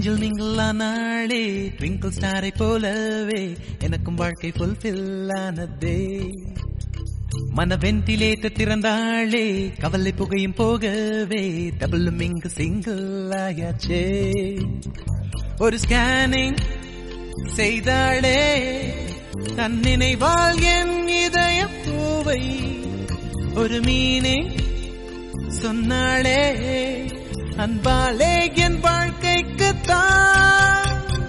நெஞ்சில் நீங்களா நாளே ட்விங்கிள் ஸ்டாரை போலவே எனக்கும் வாழ்க்கை ஃபுல்ஃபில் ஆனதே மன வென்டிலேட்டர் திறந்தாளே கவலை புகையும் போகவே டபுளும் இங்கு சிங்கிள் ஆயாச்சே ஒரு ஸ்கேனிங் செய்தாளே தன் நினைவால் என் இதய பூவை ஒரு மீனே சொன்னாளே அன்பாலே என் வாழ்க்கைக்கு தான்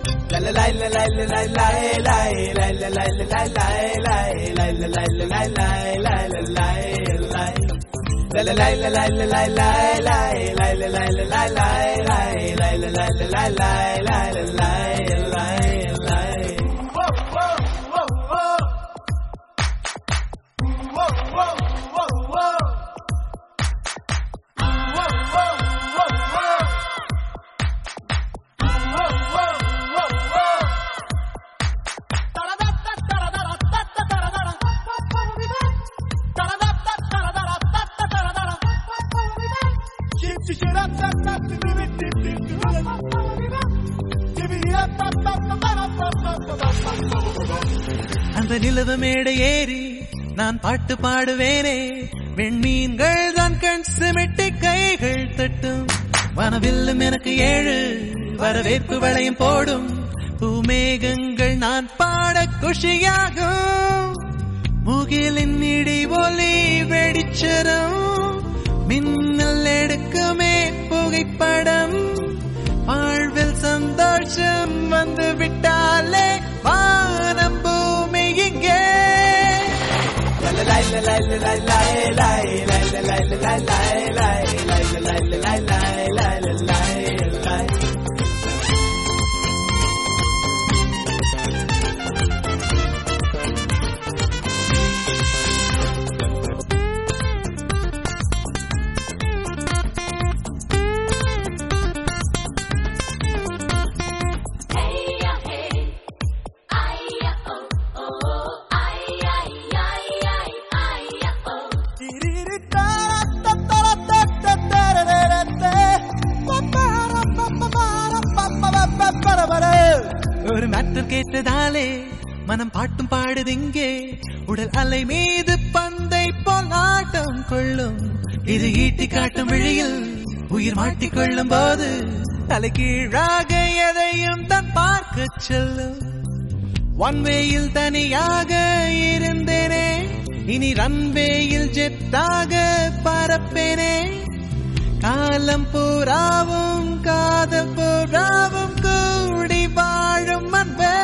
அந்த நிலவு மேடை ஏறி நான் பாட்டு பாடுவேனே வெண்மீன்கள் தான் கண் சிமிட்டி கைகள் தட்டும் வனவில்லும் எனக்கு ஏழு வரவேற்பு வளையம் போடும் பூமேகங்கள் நான் பாட குஷியாகும் முகிலின் இடி ஒலி வெடிச்சரம் மின்னல் எடுக்குமே புகைப்படம் வாழ்வில் சந்தோஷம் வந்து விட்டாலே வானம் பூமி இங்கே ஒரு மேட்டர் கேட்டதாலே மனம் பாட்டும் பாடுது இங்கே உடல் அலை மீது பந்தை போல் ஆட்டம் கொள்ளும் இது ஈட்டி காட்டும் விழியில் உயிர் மாட்டிக்கொள்ளும் போது தலைகீழாக எதையும் தான் பார்க்க செல்லும் ஒன் வேயில் தனியாக இருந்தேனே இனி ரன்வேயில் ஜெட்டாக பறப்பேனே காலம் பூராவும் காதல் பூராவும் கூடி வாழும் அன்பே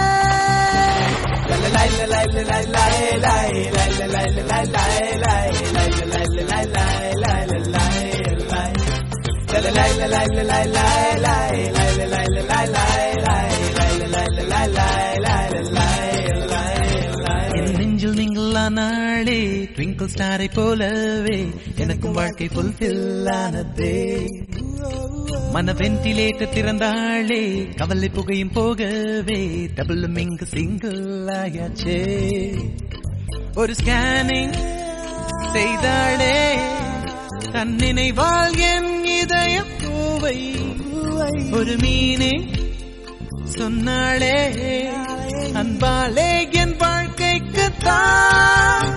என் நெஞ்சில் நீங்களா நாளே ட்விங்கிள் ஸ்டாரை போலவே எனக்கும் வாழ்க்கை ஃபுல்ஃபில் ஆனதே மன வென்டிலேட்டர் திறந்தாளே கவலை புகையும் போகவே டபுளும் இங்கு சிங்கிள் ஆயாச்சே ஒரு ஸ்கேனிங் செய்தாளே தன் நினைவால் என் இதய பூவை ஒரு மீனே சொன்னாளே அன்பாலே என் வாழ்க்கைக்கு தான்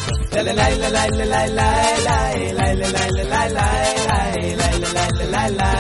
la la la la la la la la la la la la la la la la la